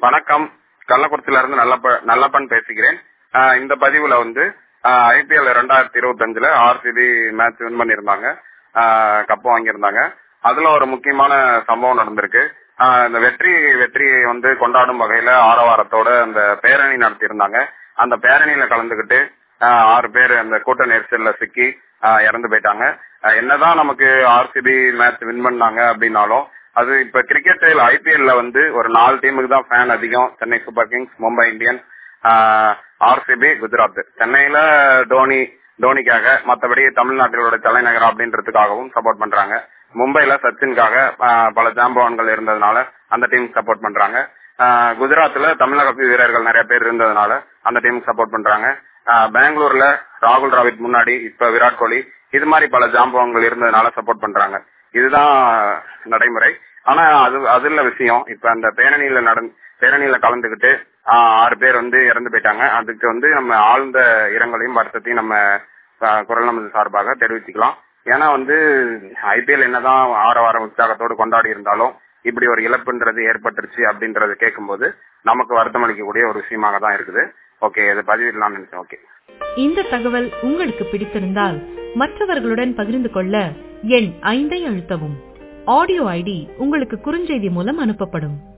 வணக்கம் கள்ளக்குறிச்சியில இருந்து நல்லப்ப நல்லப்பன் பேசுகிறேன் ஆஹ் இந்த பதிவுல வந்து ஐபிஎல் ரெண்டாயிரத்தி இருபத்தி அஞ்சுல ஆர்சிபி மேட்ச் வின் பண்ணியிருந்தாங்க கப்பு வாங்கியிருந்தாங்க அதுல ஒரு முக்கியமான சம்பவம் நடந்திருக்கு ஆஹ் இந்த வெற்றி வெற்றியை வந்து கொண்டாடும் வகையில ஆரவாரத்தோட அந்த பேரணி நடத்தியிருந்தாங்க அந்த பேரணியில கலந்துகிட்டு ஆஹ் ஆறு பேர் அந்த கூட்ட நெரிசல்ல சிக்கி ஆஹ் இறந்து போயிட்டாங்க ஆஹ் என்னதான் நமக்கு ஆர்சிபி மேட்ச் வின் பண்ணாங்க அப்படின்னாலும் அது இப்ப கிரிக்கெட் ஐபிஎல்ல வந்து ஒரு நாலு டீமுக்கு தான் ஃபேன் அதிகம் Chennai Super Kings Mumbai Indians RCB Gujarat சென்னையில தோனி தோனிக்காக மத்தபடி தமிழ்நாட்டிலோட தலைநகரம் அப்படின்றதுக்காகவும் சப்போர்ட் பண்றாங்க மும்பைல சச்சின்காக ஆஹ் பல ஜாம்பவான்கள் இருந்ததுனால அந்த டீம் சப்போர்ட் பண்றாங்க ஆஹ் குஜராத்ல தமிழக வீரர்கள் நிறைய பேர் இருந்ததுனால அந்த டீமுக்கு சப்போர்ட் பண்றாங்க ஆஹ் பெங்களூர்ல ராகுல் டிராவிட் முன்னாடி இப்ப விராட் கோலி இது மாதிரி பல ஜாம்பவங்கள் இருந்ததுனால சப்போர்ட் பண்றாங்க இதுதான் நடைமுறை ஆனா அது அது இல்ல விஷயம் இப்ப அந்த பேரணியில நடந் பேரணியில கலந்துகிட்டு ஆஹ் ஆறு பேர் வந்து இறந்து போயிட்டாங்க அதுக்கு வந்து நம்ம ஆழ்ந்த இரங்கலையும் வருத்தத்தையும் நம்ம ஆஹ் குரல் நமது சார்பாக தெரிவிச்சுக்கலாம் ஏன்னா வந்து ஐபிஎல் என்னதான் ஆற வாரம் உற்சாகத்தோடு கொண்டாடி இருந்தாலும் இப்படி ஒரு இழப்புன்றது ஏற்பட்டுருச்சு அப்படின்றத கேட்கும்போது நமக்கு வருத்தம் அளிக்கக்கூடிய ஒரு விஷயமாக தான் இருக்குது ஓகே இது பதிவிடலாம்னு நினைச்சேன் ஓகே இந்த தகவல் உங்களுக்கு பிடித்திருந்தால் மற்றவர்களுடன் பகிர்ந்து கொள்ள எண் ஐந்தை அழுத்தவும் ஆடியோ ஐடி உங்களுக்கு குறுஞ்செய்தி மூலம் அனுப்பப்படும்